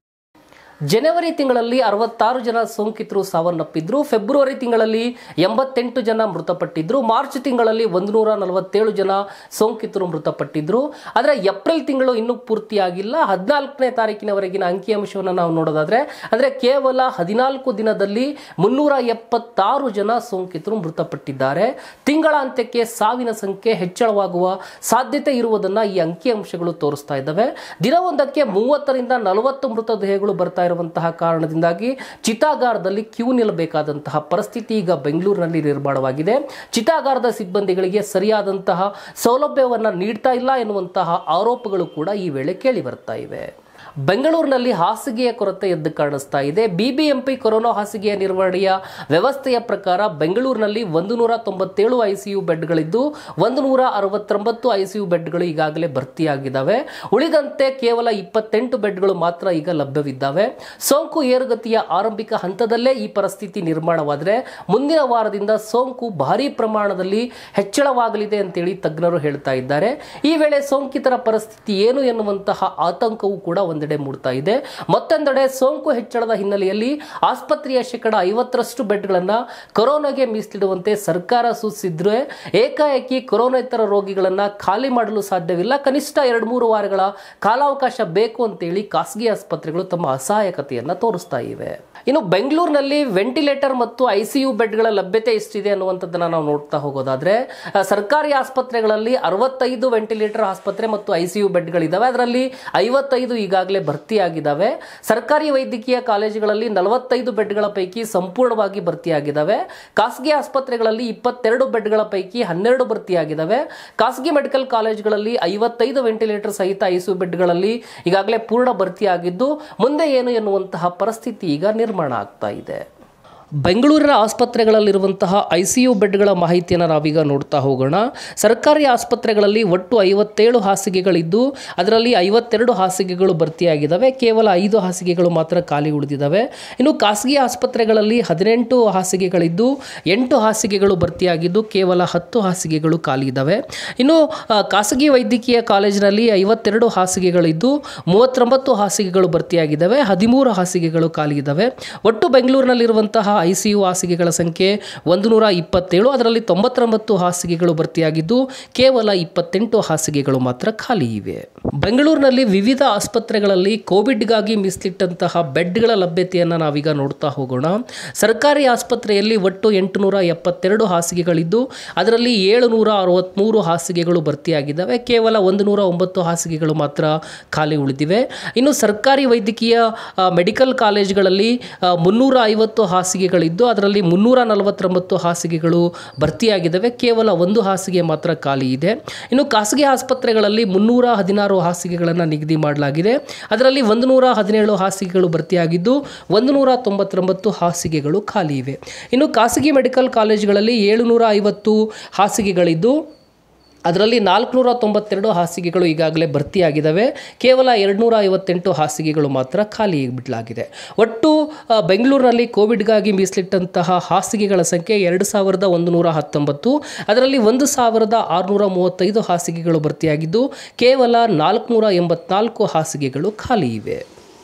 ಜನವರಿ ತಿಂಗಳಲ್ಲಿ ಅರವತ್ತಾರು ಜನ ಸೋಂಕಿತರು ಸಾವನ್ನಪ್ಪಿದ್ರು ಫೆಬ್ರವರಿ ತಿಂಗಳಲ್ಲಿ ಎಂಬತ್ತೆಂಟು ಜನ ಮೃತಪಟ್ಟಿದ್ರು ಮಾರ್ಚ್ ತಿಂಗಳಲ್ಲಿ ಒಂದು ನೂರ ನಲವತ್ತೇಳು ಜನ ಸೋಂಕಿತರು ಮೃತಪಟ್ಟಿದ್ರು ಆದರೆ ಏಪ್ರಿಲ್ ತಿಂಗಳು ಇನ್ನೂ ಪೂರ್ತಿಯಾಗಿಲ್ಲ ಹದಿನಾಲ್ಕನೇ ತಾರೀಕಿನವರೆಗಿನ ಅಂಕಿಅಂಶವನ್ನು ನಾವು ನೋಡೋದಾದ್ರೆ ಅಂದರೆ ಕೇವಲ ಹದಿನಾಲ್ಕು ದಿನದಲ್ಲಿ ಮುನ್ನೂರ ಎಪ್ಪತ್ತಾರು ಜನ ಸೋಂಕಿತರು ಮೃತಪಟ್ಟಿದ್ದಾರೆ ತಿಂಗಳ ಅಂತ್ಯಕ್ಕೆ ಸಾವಿನ ಸಂಖ್ಯೆ ಹೆಚ್ಚಳವಾಗುವ ಸಾಧ್ಯತೆ ಇರುವುದನ್ನ ಈ ಅಂಕಿಅಂಶಗಳು ತೋರಿಸ್ತಾ ಇದ್ದಾವೆ ದಿನವೊಂದಕ್ಕೆ ಮೂವತ್ತರಿಂದ ನಲವತ್ತು ಮೃತದೇಹಗಳು ಬರ್ತಾ ಇರುವಂತಹ ಕಾರಣದಿಂದಾಗಿ ಚಿತಾಗಾರದಲ್ಲಿ ಕ್ಯೂ ನಿಲ್ಲಬೇಕಾದಂತಹ ಪರಿಸ್ಥಿತಿ ಈಗ ಬೆಂಗಳೂರಿನಲ್ಲಿ ನಿರ್ಮಾಣವಾಗಿದೆ ಚಿತಾಗಾರದ ಸಿಬ್ಬಂದಿಗಳಿಗೆ ಸರಿಯಾದಂತಹ ಸೌಲಭ್ಯವನ್ನು ನೀಡ್ತಾ ಇಲ್ಲ ಎನ್ನುವಂತಹ ಆರೋಪಗಳು ಕೂಡ ಈ ವೇಳೆ ಕೇಳಿ ಬರ್ತಾ ಇವೆ ಬೆಂಗಳೂರಿನಲ್ಲಿ ಹಾಸಿಗೆಯ ಕೊರತೆ ಎದ್ದು ಕಾಣಿಸ್ತಾ ಇದೆ ಬಿಬಿಎಂಪಿ ಕೊರೋನಾ ಹಾಸಿಗೆಯ ನಿರ್ವಹಣೆಯ ವ್ಯವಸ್ಥೆಯ ಪ್ರಕಾರ ಬೆಂಗಳೂರಿನಲ್ಲಿ ಒಂದು ನೂರ ತೊಂಬತ್ತೇಳು ಐಸಿಯು ಬೆಡ್ಗಳಿದ್ದು ಒಂದು ನೂರ ಅರವತ್ತೊಂಬತ್ತು ಐಸಿಯು ಬೆಡ್ಗಳು ಈಗಾಗಲೇ ಭರ್ತಿಯಾಗಿದ್ದಾವೆ ಉಳಿದಂತೆ ಕೇವಲ ಇಪ್ಪತ್ತೆಂಟು ಬೆಡ್ಗಳು ಮಾತ್ರ ಈಗ ಲಭ್ಯವಿದ್ದಾವೆ ಸೋಂಕು ಏರುಗತಿಯ ಆರಂಭಿಕ ಹಂತದಲ್ಲೇ ಈ ಪರಿಸ್ಥಿತಿ ನಿರ್ಮಾಣವಾದರೆ ಮುಂದಿನ ವಾರದಿಂದ ಸೋಂಕು ಭಾರೀ ಪ್ರಮಾಣದಲ್ಲಿ ಹೆಚ್ಚಳವಾಗಲಿದೆ ಅಂತೇಳಿ ತಜ್ಞರು ಹೇಳ್ತಾ ಇದ್ದಾರೆ ಈ ವೇಳೆ ಸೋಂಕಿತರ ಪರಿಸ್ಥಿತಿ ಏನು ಎನ್ನುವಂತಹ ಆತಂಕವೂ ಕೂಡ ಒಂದೆಡೆ ಮೂಡ್ತಾ ಇದೆ ಮತ್ತೊಂದೆಡೆ ಸೋಂಕು ಹೆಚ್ಚಳದ ಹಿನ್ನೆಲೆಯಲ್ಲಿ ಆಸ್ಪತ್ರೆಯ ಶೇಕಡ ಐವತ್ತರಷ್ಟು ಬೆಡ್ಗಳನ್ನು ಕೊರೋನಾಗೆ ಮೀಸಲಿಡುವಂತೆ ಸರ್ಕಾರ ಸೂಚಿಸಿದ್ರೆ ಏಕಾಏಕಿ ಕೊರೋನೇತರ ರೋಗಿಗಳನ್ನ ಖಾಲಿ ಮಾಡಲು ಸಾಧ್ಯವಿಲ್ಲ ಕನಿಷ್ಠ ಎರಡು ಮೂರು ವಾರಗಳ ಕಾಲಾವಕಾಶ ಬೇಕು ಅಂತೇಳಿ ಖಾಸಗಿ ಆಸ್ಪತ್ರೆಗಳು ತಮ್ಮ ಅಸಹಾಯಕತೆಯನ್ನ ತೋರಿಸ್ತಾ ಇವೆ ಇನ್ನು ಬೆಂಗಳೂರಿನಲ್ಲಿ ವೆಂಟಿಲೇಟರ್ ಮತ್ತು ಐಸಿಯು ಬೆಡ್ಗಳ ಲಭ್ಯತೆ ಎಷ್ಟಿದೆ ಅನ್ನುವಂಥದ್ದನ್ನ ನಾವು ನೋಡ್ತಾ ಹೋಗೋದಾದ್ರೆ ಆ, ಸರ್ಕಾರಿ ಆಸ್ಪತ್ರೆಗಳಲ್ಲಿ ಅರವತ್ತೈದು ವೆಂಟಿಲೇಟರ್ ಆಸ್ಪತ್ರೆ ಮತ್ತು ಐಸಿಯು ಬೆಡ್ಗಳಿದ್ದಾವೆ ಅದರಲ್ಲಿ ಐವತ್ತೈದು ಈಗಾಗಲೇ ಭರ್ತಿಯಾಗಿದ್ದಾವೆ ಸರ್ಕಾರಿ ವೈದ್ಯಕೀಯ ಕಾಲೇಜುಗಳಲ್ಲಿ ನಲವತ್ತೈದು ಬೆಡ್ಗಳ ಪೈಕಿ ಸಂಪೂರ್ಣವಾಗಿ ಭರ್ತಿಯಾಗಿದ್ದಾವೆ ಖಾಸಗಿ ಆಸ್ಪತ್ರೆಗಳಲ್ಲಿ ಇಪ್ಪತ್ತೆರಡು ಬೆಡ್ಗಳ ಪೈಕಿ ಹನ್ನೆರಡು ಭರ್ತಿಯಾಗಿದ್ದಾವೆ ಖಾಸಗಿ ಮೆಡಿಕಲ್ ಕಾಲೇಜುಗಳಲ್ಲಿ ಐವತ್ತೈದು ವೆಂಟಿಲೇಟರ್ ಸಹಿತ ಐಸಿಯು ಬೆಡ್ಗಳಲ್ಲಿ ಈಗಾಗಲೇ ಪೂರ್ಣ ಭರ್ತಿಯಾಗಿದ್ದು ಮುಂದೆ ಏನು ಎನ್ನುವಂತಹ ಪರಿಸ್ಥಿತಿ ಈಗ ನಿರ್ಮಾಣ ಆಗ್ತಾ ಇದೆ ಬೆಂಗಳೂರಿನ ಆಸ್ಪತ್ರೆಗಳಲ್ಲಿರುವಂತಹ ಐ ಸಿ ಯು ಬೆಡ್ಗಳ ಮಾಹಿತಿಯನ್ನು ನಾವೀಗ ನೋಡ್ತಾ ಹೋಗೋಣ ಸರ್ಕಾರಿ ಆಸ್ಪತ್ರೆಗಳಲ್ಲಿ ಒಟ್ಟು ಐವತ್ತೇಳು ಹಾಸಿಗೆಗಳಿದ್ದು ಅದರಲ್ಲಿ ಐವತ್ತೆರಡು ಹಾಸಿಗೆಗಳು ಭರ್ತಿಯಾಗಿದ್ದಾವೆ ಕೇವಲ ಐದು ಹಾಸಿಗೆಗಳು ಮಾತ್ರ ಖಾಲಿ ಉಳಿದಿದ್ದಾವೆ ಇನ್ನು ಖಾಸಗಿ ಆಸ್ಪತ್ರೆಗಳಲ್ಲಿ ಹದಿನೆಂಟು ಹಾಸಿಗೆಗಳಿದ್ದು ಎಂಟು ಹಾಸಿಗೆಗಳು ಭರ್ತಿಯಾಗಿದ್ದು ಕೇವಲ ಹತ್ತು ಹಾಸಿಗೆಗಳು ಖಾಲಿ ಇದ್ದಾವೆ ಇನ್ನು ಆ, ಖಾಸಗಿ ವೈದ್ಯಕೀಯ ಕಾಲೇಜಿನಲ್ಲಿ ಐವತ್ತೆರಡು ಹಾಸಿಗೆಗಳಿದ್ದು ಮೂವತ್ತೊಂಬತ್ತು ಹಾಸಿಗೆಗಳು ಭರ್ತಿಯಾಗಿದ್ದಾವೆ ಹದಿಮೂರು ಹಾಸಿಗೆಗಳು ಖಾಲಿ ಇದ್ದಾವೆ ಒಟ್ಟು ಬೆಂಗಳೂರಿನಲ್ಲಿರುವಂತಹ ಐ ಸಿ ಯು ಹಾಸಿಗೆಗಳ ಸಂಖ್ಯೆ ಒಂದು ನೂರ ಇಪ್ಪತ್ತೇಳು ಅದರಲ್ಲಿ ತೊಂಬತ್ತೊಂಬತ್ತು ಹಾಸಿಗೆಗಳು ಭರ್ತಿಯಾಗಿದ್ದು ಕೇವಲ ಇಪ್ಪತ್ತೆಂಟು ಹಾಸಿಗೆಗಳು ಮಾತ್ರ ಖಾಲಿ ಇವೆ ಬೆಂಗಳೂರಿನಲ್ಲಿ ವಿವಿಧ ಆಸ್ಪತ್ರೆಗಳಲ್ಲಿ ಕೋವಿಡ್ಗಾಗಿ ಮೀಸಲಿಟ್ಟಂತಹ ಬೆಡ್ಗಳ ಲಭ್ಯತೆಯನ್ನು ನಾವೀಗ ನೋಡ್ತಾ ಹೋಗೋಣ ಸರ್ಕಾರಿ ಆಸ್ಪತ್ರೆಯಲ್ಲಿ ಒಟ್ಟು ಎಂಟುನೂರ ಎಪ್ಪತ್ತೆರಡು ಹಾಸಿಗೆಗಳಿದ್ದು ಅದರಲ್ಲಿ ಏಳುನೂರ ಅರವತ್ತ್ಮೂರು ಹಾಸಿಗೆಗಳು ಭರ್ತಿಯಾಗಿದ್ದಾವೆ ಕೇವಲ ಒಂದು ನೂರ ಒಂಬತ್ತು ಹಾಸಿಗೆಗಳು ಮಾತ್ರ ಖಾಲಿ ಉಳಿದಿವೆ ಇನ್ನು ಸರ್ಕಾರಿ ವೈದ್ಯಕೀಯ ಆ, ಮೆಡಿಕಲ್ ಕಾಲೇಜುಗಳಲ್ಲಿ ಆ, ಮುನ್ನೂರ ಐವತ್ತು ಹಾಸಿಗೆಗಳಿದ್ದು ಅದರಲ್ಲಿ ಮುನ್ನೂರ ನಲವತ್ತೊಂಬತ್ತು ಹಾಸಿಗೆಗಳು ಭರ್ತಿಯಾಗಿದ್ದಾವೆ ಕೇವಲ ಒಂದು ಹಾಸಿಗೆ ಮಾತ್ರ ಖಾಲಿ ಇದೆ ಇನ್ನು ಖಾಸಗಿ ಆಸ್ಪತ್ರೆಗಳಲ್ಲಿ ಮುನ್ನೂರ ಹದಿನಾರು ಹಾಸಿಗೆಗಳನ್ನು ನಿಗದಿ ಮಾಡಲಾಗಿದೆ ಅದರಲ್ಲಿ ಒಂದು ನೂರ ಹದಿನೇಳು ಹಾಸಿಗೆಗಳು ಭರ್ತಿಯಾಗಿದ್ದು ಒಂದು ನೂರ ತೊಂಬತ್ತೊಂಬತ್ತು ಹಾಸಿಗೆಗಳು ಖಾಲಿ ಇವೆ ಇನ್ನು ಖಾಸಗಿ ಮೆಡಿಕಲ್ ಕಾಲೇಜುಗಳಲ್ಲಿ ಏಳುನೂರ ಐವತ್ತು ಹಾಸಿಗೆಗಳಿದ್ದು ಅದರಲ್ಲಿ ನಾಲ್ಕುನೂರ ತೊಂಬತ್ತೆರಡು ಹಾಸಿಗೆಗಳು ಈಗಾಗಲೇ ಭರ್ತಿಯಾಗಿದ್ದಾವೆ ಕೇವಲ ಎರಡುನೂರ ಐವತ್ತೆಂಟು ಹಾಸಿಗೆಗಳು ಮಾತ್ರ ಖಾಲಿ ಬಿಡಲಾಗಿದೆ ಒಟ್ಟು ಆ, ಬೆಂಗಳೂರಿನಲ್ಲಿ ಕೋವಿಡ್ಗಾಗಿ ಮೀಸಲಿಟ್ಟಂತಹ ಹಾಸಿಗೆಗಳ ಸಂಖ್ಯೆ ಎರಡು ಸಾವಿರದ ಒಂದು ನೂರ ಹತ್ತೊಂಬತ್ತು ಅದರಲ್ಲಿ ಒಂದು ಸಾವಿರದ ಆರುನೂರ ಮೂವತ್ತೈದು ಹಾಸಿಗೆಗಳು ಭರ್ತಿಯಾಗಿದ್ದು ಕೇವಲ ನಾಲ್ಕುನೂರ ಎಂಬತ್ನಾಲ್ಕು ಹಾಸಿಗೆಗಳು ಖಾಲಿ ಇವೆ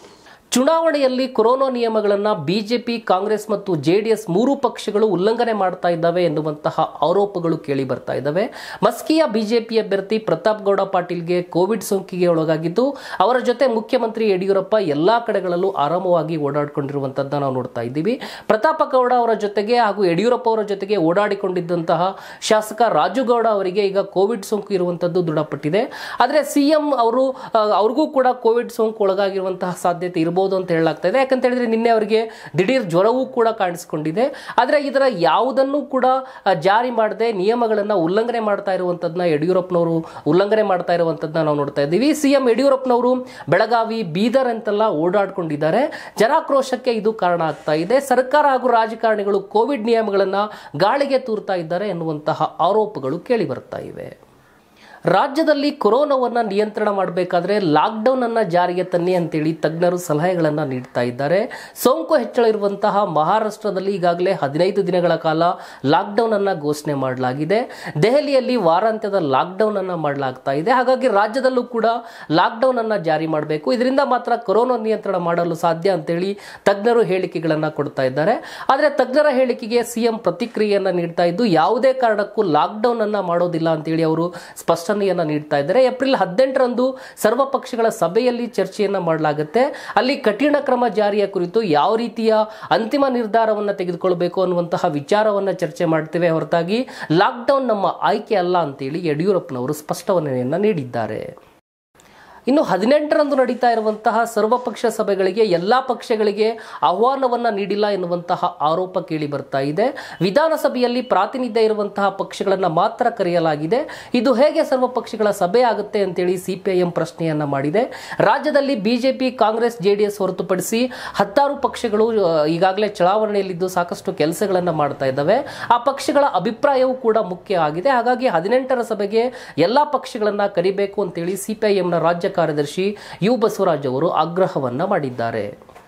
ಚುನಾವಣೆಯಲ್ಲಿ ಕೊರೋನಾ ನಿಯಮಗಳನ್ನು ಬಿಜೆಪಿ ಕಾಂಗ್ರೆಸ್ ಮತ್ತು ಜೆಡಿಎಸ್ ಮೂರು ಪಕ್ಷಗಳು ಉಲ್ಲಂಘನೆ ಮಾಡ್ತಾ ಇದ್ದಾವೆ ಎನ್ನುವಂತಹ ಆರೋಪಗಳು ಕೇಳಿ ಬರ್ತಾ ಇದ್ದಾವೆ ಮಸ್ಕಿಯ ಬಿಜೆಪಿ ಅಭ್ಯರ್ಥಿ ಪ್ರತಾಪ್ ಗೌಡ ಪಾಟೀಲ್ಗೆ ಕೋವಿಡ್ ಸೋಂಕಿಗೆ ಒಳಗಾಗಿದ್ದು ಅವರ ಜೊತೆ ಮುಖ್ಯಮಂತ್ರಿ ಯಡಿಯೂರಪ್ಪ ಎಲ್ಲಾ ಕಡೆಗಳಲ್ಲೂ ಆರಾಮವಾಗಿ ಓಡಾಡಿಕೊಂಡಿರುವಂತದ್ದನ್ನ ನಾವು ನೋಡ್ತಾ ಇದ್ದೀವಿ ಪ್ರತಾಪ ಗೌಡ ಅವರ ಜೊತೆಗೆ ಹಾಗೂ ಯಡಿಯೂರಪ್ಪ ಅವರ ಜೊತೆಗೆ ಓಡಾಡಿಕೊಂಡಿದ್ದಂತಹ ಶಾಸಕ ರಾಜುಗೌಡ ಅವರಿಗೆ ಈಗ ಕೋವಿಡ್ ಸೋಂಕು ಇರುವಂತದ್ದು ದೃಢಪಟ್ಟಿದೆ ಆದರೆ ಸಿಎಂ ಅವರು ಆ, ಅವ್ರಿಗೂ ಕೂಡ ಕೋವಿಡ್ ಸೋಂಕು ಒಳಗಾಗಿರುವಂತಹ ಸಾಧ್ಯತೆ ಇರಬಹುದು ಅಂತ ಹೇಳಲಾಗ್ತಾ ಇದೆ ಯಾಕಂತ ಹೇಳಿದ್ರೆ ನಿನ್ನೆ ಅವರಿಗೆ ದಿಢೀರ್ ಜ್ವರವೂ ಕೂಡ ಕಾಣಿಸಿಕೊಂಡಿದೆ ಆದರೆ ಇದರ ಯಾವುದನ್ನು ಕೂಡ ಆ, ಜಾರಿ ಮಾಡದೆ ನಿಯಮಗಳನ್ನು ಉಲ್ಲಂಘನೆ ಮಾಡ್ತಾ ಇರುವಂತದ್ದನ್ನ ಯಡಿಯೂರಪ್ಪನವರು ಉಲ್ಲಂಘನೆ ಮಾಡ್ತಾ ಇರುವಂತದ್ದನ್ನ ನಾವು ನೋಡ್ತಾ ಇದ್ದೀವಿ ಸಿಎಂ ಯಡಿಯೂರಪ್ಪನವರು ಬೆಳಗಾವಿ ಬೀದರ್ ಅಂತೆಲ್ಲ ಓಡಾಡ್ಕೊಂಡಿದ್ದಾರೆ ಜನಾಕ್ರೋಶಕ್ಕೆ ಇದು ಕಾರಣ ಆಗ್ತಾ ಇದೆ ಸರ್ಕಾರ ಹಾಗೂ ರಾಜಕಾರಣಿಗಳು ಕೋವಿಡ್ ನಿಯಮಗಳನ್ನ ಗಾಳಿಗೆ ತೂರ್ತಾ ಇದ್ದಾರೆ ಎನ್ನುವಂತಹ ಆರೋಪಗಳು ಕೇಳಿ ಬರ್ತಾ ಇವೆ ರಾಜ್ಯದಲ್ಲಿ ಕೊರೋನಾವನ್ನು ನಿಯಂತ್ರಣ ಮಾಡಬೇಕಾದ್ರೆ ಲಾಕ್ಡೌನ್ ಅನ್ನ ಜಾರಿಗೆ ತನ್ನಿ ಅಂತೇಳಿ ತಜ್ಞರು ಸಲಹೆಗಳನ್ನು ನೀಡ್ತಾ ಇದ್ದಾರೆ ಸೋಂಕು ಹೆಚ್ಚಳ ಇರುವಂತಹ ಮಹಾರಾಷ್ಟ್ರದಲ್ಲಿ ಈಗಾಗಲೇ ಹದಿನೈದು ದಿನಗಳ ಕಾಲ ಲಾಕ್ಡೌನ್ ಅನ್ನ ಘೋಷಣೆ ಮಾಡಲಾಗಿದೆ ದೆಹಲಿಯಲ್ಲಿ ವಾರಾಂತ್ಯದ ಲಾಕ್ಡೌನ್ ಅನ್ನ ಮಾಡಲಾಗ್ತಾ ಇದೆ ಹಾಗಾಗಿ ರಾಜ್ಯದಲ್ಲೂ ಕೂಡ ಲಾಕ್ಡೌನ್ ಅನ್ನ ಜಾರಿ ಮಾಡಬೇಕು ಇದರಿಂದ ಮಾತ್ರ ಕೊರೋನಾ ನಿಯಂತ್ರಣ ಮಾಡಲು ಸಾಧ್ಯ ಅಂತೇಳಿ ತಜ್ಞರು ಹೇಳಿಕೆಗಳನ್ನು ಕೊಡ್ತಾ ಇದ್ದಾರೆ ಆದರೆ ತಜ್ಞರ ಹೇಳಿಕೆಗೆ ಸಿಎಂ ಪ್ರತಿಕ್ರಿಯೆಯನ್ನ ನೀಡ್ತಾ ಇದ್ದು ಯಾವುದೇ ಕಾರಣಕ್ಕೂ ಲಾಕ್ಡೌನ್ ಅನ್ನ ಮಾಡೋದಿಲ್ಲ ಅಂತೇಳಿ ಅವರು ಸ್ಪಷ್ಟನೆಯನ್ನ ನೀಡ್ತಾ ಇದ್ದಾರೆ ಏಪ್ರಿಲ್ ಹದಿನೆಂಟರಂದು ಸರ್ವ ಪಕ್ಷಗಳ ಸಭೆಯಲ್ಲಿ ಚರ್ಚೆಯನ್ನ ಮಾಡಲಾಗುತ್ತೆ ಅಲ್ಲಿ ಕಠಿಣ ಕ್ರಮ ಜಾರಿಯ ಕುರಿತು ಯಾವ ರೀತಿಯ ಅಂತಿಮ ನಿರ್ಧಾರವನ್ನು ತೆಗೆದುಕೊಳ್ಬೇಕು ಅನ್ನುವಂತಹ ವಿಚಾರವನ್ನ ಚರ್ಚೆ ಮಾಡ್ತೇವೆ ಹೊರತಾಗಿ ಲಾಕ್ಡೌನ್ ನಮ್ಮ ಆಯ್ಕೆ ಅಲ್ಲ ಅಂತೇಳಿ ಯಡಿಯೂರಪ್ಪನವರು ಸ್ಪಷ್ಟವನ್ನೆಯನ್ನ ನೀಡಿದ್ದಾರೆ ಇನ್ನು ಹದಿನೆಂಟರಂದು ನಡೀತಾ ಇರುವಂತಹ ಸರ್ವಪಕ್ಷ ಸಭೆಗಳಿಗೆ ಎಲ್ಲಾ ಪಕ್ಷಗಳಿಗೆ ಆಹ್ವಾನವನ್ನ ನೀಡಿಲ್ಲ ಎನ್ನುವಂತಹ ಆರೋಪ ಕೇಳಿ ಬರ್ತಾ ಇದೆ ವಿಧಾನಸಭೆಯಲ್ಲಿ ಪ್ರಾತಿನಿಧ್ಯ ಇರುವಂತಹ ಪಕ್ಷಗಳನ್ನ ಮಾತ್ರ ಕರೆಯಲಾಗಿದೆ ಇದು ಹೇಗೆ ಸರ್ವ ಪಕ್ಷಗಳ ಸಭೆ ಆಗುತ್ತೆ ಅಂತೇಳಿ ಸಿಪಿಐಎಂ ಪ್ರಶ್ನೆಯನ್ನ ಮಾಡಿದೆ ರಾಜ್ಯದಲ್ಲಿ ಬಿಜೆಪಿ ಕಾಂಗ್ರೆಸ್ ಜೆಡಿಎಸ್ ಹೊರತುಪಡಿಸಿ ಹತ್ತಾರು ಪಕ್ಷಗಳು ಆ, ಈಗಾಗಲೇ ಚುನಾವಣೆಯಲ್ಲಿದ್ದು ಸಾಕಷ್ಟು ಕೆಲಸಗಳನ್ನ ಮಾಡ್ತಾ ಇದ್ದಾವೆ ಆ ಪಕ್ಷಗಳ ಅಭಿಪ್ರಾಯವೂ ಕೂಡ ಮುಖ್ಯ ಆಗಿದೆ ಹಾಗಾಗಿ ಹದಿನೆಂಟರ ಸಭೆಗೆ ಎಲ್ಲಾ ಪಕ್ಷಗಳನ್ನ ಕರಿಬೇಕು ಅಂತೇಳಿ ಸಿಪಿಐಎಂನ ರಾಜ್ಯ ಕಾರ್ಯದರ್ಶಿ ಯು ಬಸವರಾಜ್ ಅವರು ಆಗ್ರಹವನ್ನ ಮಾಡಿದ್ದಾರೆ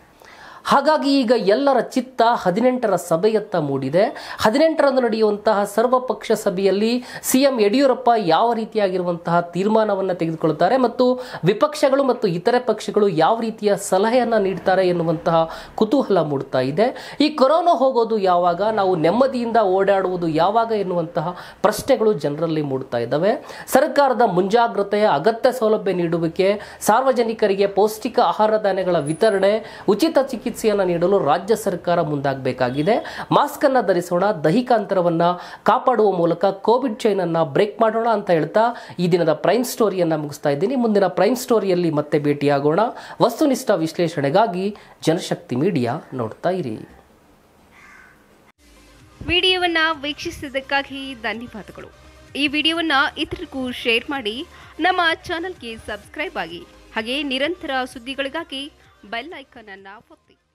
ಹಾಗಾಗಿ ಈಗ ಎಲ್ಲರ ಚಿತ್ತ ಹದಿನೆಂಟರ ಸಭೆಯತ್ತ ಮೂಡಿದೆ ಹದಿನೆಂಟರಂದು ನಡೆಯುವಂತಹ ಸರ್ವಪಕ್ಷ ಸಭೆಯಲ್ಲಿ ಸಿಎಂ ಯಡಿಯೂರಪ್ಪ ಯಾವ ರೀತಿಯಾಗಿರುವಂತಹ ತೀರ್ಮಾನವನ್ನು ತೆಗೆದುಕೊಳ್ತಾರೆ ಮತ್ತು ವಿಪಕ್ಷಗಳು ಮತ್ತು ಇತರೆ ಪಕ್ಷಗಳು ಯಾವ ರೀತಿಯ ಸಲಹೆಯನ್ನ ನೀಡ್ತಾರೆ ಎನ್ನುವಂತಹ ಕುತೂಹಲ ಮೂಡ್ತಾ ಇದೆ ಈ ಕೊರೋನಾ ಹೋಗೋದು ಯಾವಾಗ ನಾವು ನೆಮ್ಮದಿಯಿಂದ ಓಡಾಡುವುದು ಯಾವಾಗ ಎನ್ನುವಂತಹ ಪ್ರಶ್ನೆಗಳು ಜನರಲ್ಲಿ ಮೂಡ್ತಾ ಇದ್ದಾವೆ ಸರ್ಕಾರದ ಮುಂಜಾಗ್ರತೆಯ ಅಗತ್ಯ ಸೌಲಭ್ಯ ನೀಡುವಿಕೆ ಸಾರ್ವಜನಿಕರಿಗೆ ಪೌಷ್ಟಿಕ ಆಹಾರ ಧಾನ್ಯಗಳ ವಿತರಣೆ ಉಚಿತ ಚಿಕಿತ್ಸೆಯನ್ನು ನೀಡಲು ರಾಜ್ಯ ಸರ್ಕಾರ ಮುಂದಾಗಬೇಕಾಗಿದೆ ಮಾಸ್ಕ್ ಅನ್ನ ಧರಿಸೋಣ ದೈಹಿಕ ಅಂತರವನ್ನ ಕಾಪಾಡುವ ಮೂಲಕ ಕೋವಿಡ್ ಚೈನ್ ಅನ್ನ ಬ್ರೇಕ್ ಮಾಡೋಣ ಅಂತ ಹೇಳ್ತಾ ಈ ದಿನದ ಪ್ರೈಮ್ ಸ್ಟೋರಿಯನ್ನ ಮುಗಿಸ್ತಾ ಇದ್ದೀನಿ ಮುಂದಿನ ಪ್ರೈಮ್ ಸ್ಟೋರಿಯಲ್ಲಿ ಮತ್ತೆ ಭೇಟಿಯಾಗೋಣ ವಸ್ತುನಿಷ್ಠ ವಿಶ್ಲೇಷಣೆಗಾಗಿ ಜನಶಕ್ತಿ ಮೀಡಿಯಾ ನೋಡ್ತಾ ಇರಿ ವಿಡಿಯೋವನ್ನ ವೀಕ್ಷಿಸಿದ್ದಕ್ಕಾಗಿ ಧನ್ಯವಾದಗಳು ಈ ವಿಡಿಯೋವನ್ನ ಇತರರಿಗೂ ಶೇರ್ ಮಾಡಿ ನಮ್ಮ ಚಾನಲ್ಗೆ ಸಬ್ಸ್ಕ್ರೈಬ್ ಆಗಿ ಹಾಗೆ ನಿರಂತರ ಸುದ್ದಿಗಳಿಗಾಗಿ ಬೆಲ್ ಐಕಾನ್ ಅನ್ನ ಒತ್ತಿ